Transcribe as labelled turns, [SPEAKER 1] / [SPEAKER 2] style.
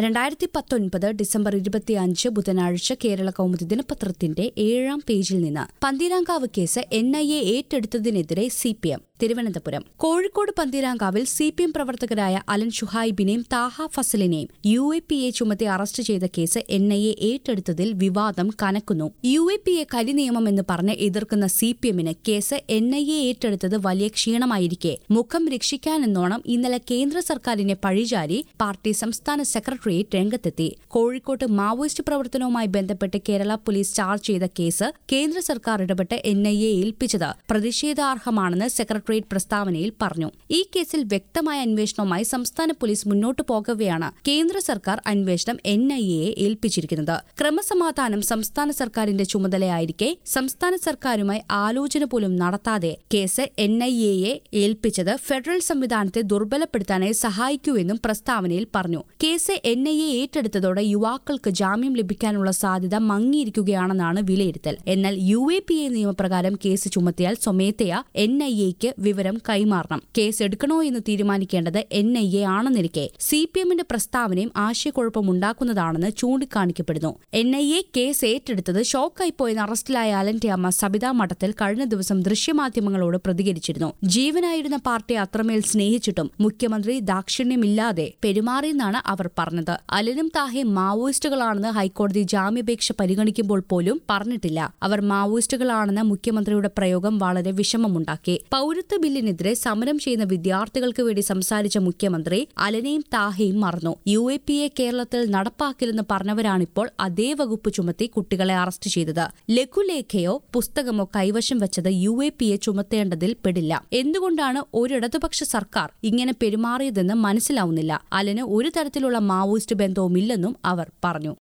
[SPEAKER 1] രണ്ടായിരത്തി പത്തൊൻപത് ഡിസംബർ ഇരുപത്തിയഞ്ച് ബുധനാഴ്ച കേരള കൗമുദി ദിനപത്രത്തിന്റെ ഏഴാം പേജിൽ നിന്ന് Pantheerankavu case N I A ഏറ്റെടുത്തതിനെതിരെ C P M Thiruvananthapuram Kozhikode പന്തീരാങ്കാവിൽ സി പി എം പ്രവർത്തകരായ അലൻ ഷുഹൈബിനെയും താഹ ഫസലിനെയും യു എ പി എ ചുമത്തി അറസ്റ്റ് ചെയ്ത കേസ് എൻ ഐ എ ഏറ്റെടുത്തതിൽ വിവാദം കനക്കുന്നു യു എ പി എ കരിനിയമം എന്ന് പറഞ്ഞ് എതിർക്കുന്ന സി പി എമ്മിന് കേസ് എൻ ഐ എ ഏറ്റെടുത്തത് വലിയ ക്ഷീണമായിരിക്കെ മുഖം രക്ഷിക്കാനെന്നോണം ഇന്നലെ കേന്ദ്ര സർക്കാരിനെ പഴിചാരി പാർട്ടി സംസ്ഥാന സെക്രട്ടേറിയറ്റ് രംഗത്തെത്തി കോഴിക്കോട്ട് മാവോയിസ്റ്റ് പ്രവർത്തനവുമായി ബന്ധപ്പെട്ട് കേരള പോലീസ് ചാർജ് ചെയ്ത കേസ് കേന്ദ്ര സർക്കാർ ഇടപെട്ട് എൻ ഐ എ ഏൽപ്പിച്ചത് പ്രതിഷേധാർഹമാണെന്ന് സെക്രട്ടേറിയറ്റ് പ്രസ്താവനയിൽ പറഞ്ഞു ഈ കേസിൽ വ്യക്തമായ അന്വേഷണവുമായി സംസ്ഥാന പോലീസ് മുന്നോട്ടു പോകവെയാണ് കേന്ദ്ര സർക്കാർ അന്വേഷണം എൻ ഐ എയെ ഏൽപ്പിച്ചിരിക്കുന്നത് ക്രമസമാധാനം സംസ്ഥാന സർക്കാരിന്റെ ചുമതലയായിരിക്കെ സംസ്ഥാന സർക്കാരുമായി ആലോചന പോലും നടത്താതെ കേസ് എൻ ഐ എയെ ഏൽപ്പിച്ചത് ഫെഡറൽ സംവിധാനത്തെ ദുർബലപ്പെടുത്താനായി സഹായിക്കുമെന്നും പ്രസ്താവനയിൽ പറഞ്ഞു കേസ് എൻ ഐ എ ഏറ്റെടുത്തതോടെ യുവാക്കൾക്ക് ജാമ്യം ലഭിക്കാനുള്ള സാധ്യത മങ്ങിയിരിക്കുകയാണെന്നാണ് വിലയിരുത്തൽ എന്നാൽ യു എ പി എ നിയമപ്രകാരം കേസ് ചുമത്തിയാൽ സ്വമേധയാ എൻ ഐ എക്ക് വിവരം കൈമാറണം കേസ് എടുക്കണോ എന്ന് തീരുമാനിക്കേണ്ടത് എൻ ഐ എ ആണെന്നിരിക്കെ സി പി എമ്മിന്റെ പ്രസ്താവനയും ആശയക്കുഴപ്പമുണ്ടാക്കുന്നതാണെന്ന് ചൂണ്ടിക്കാണിക്കപ്പെടുന്നു എൻ ഐ എ കേസ് ഏറ്റെടുത്തത് ഷോക്കായി പോയെന്ന് അറസ്റ്റിലായ അലന്റെ അമ്മ സബിത മഠത്തിൽ കഴിഞ്ഞ ദിവസം ദൃശ്യമാധ്യമങ്ങളോട് പ്രതികരിച്ചിരുന്നു ജീവനായിരുന്ന പാർട്ടിയെ അത്രമേൽ സ്നേഹിച്ചിട്ടും മുഖ്യമന്ത്രി ദാക്ഷിണ്യമില്ലാതെ പെരുമാറിയെന്നാണ് അവർ പറഞ്ഞത് അലനും താഹെ മാവോയിസ്റ്റുകളാണെന്ന് ഹൈക്കോടതി ജാമ്യാപേക്ഷ പരിഗണിക്കുമ്പോൾ പോലും പറഞ്ഞിട്ടില്ല അവർ മാവോയിസ്റ്റുകളാണെന്ന മുഖ്യമന്ത്രിയുടെ പ്രയോഗം വളരെ വിഷമമുണ്ടാക്കി പൌരത്വ ബില്ലിനെതിരെ സമരം ചെയ്യുന്ന വിദ്യാർത്ഥികൾക്ക് വേണ്ടി സംസാരിച്ച മുഖ്യമന്ത്രി അലനെയും താഹയും മറന്നു യു എ പി എ കേരളത്തിൽ നടപ്പാക്കില്ലെന്ന് പറഞ്ഞവരാണിപ്പോൾ അതേ വകുപ്പ് ചുമത്തി കുട്ടികളെ അറസ്റ്റ് ചെയ്തത് ലഘുലേഖയോ പുസ്തകമോ കൈവശം വെച്ചത് യു എ പി എ ചുമത്തേണ്ടതിൽ പെടില്ല എന്തുകൊണ്ടാണ് ഒരു ഇടതുപക്ഷ സർക്കാർ ഇങ്ങനെ പെരുമാറിയതെന്ന് മനസ്സിലാവുന്നില്ല അലന് ഒരു തരത്തിലുള്ള മാവോയിസ്റ്റ് ബന്ധവുമില്ലെന്നും അവർ പറഞ്ഞു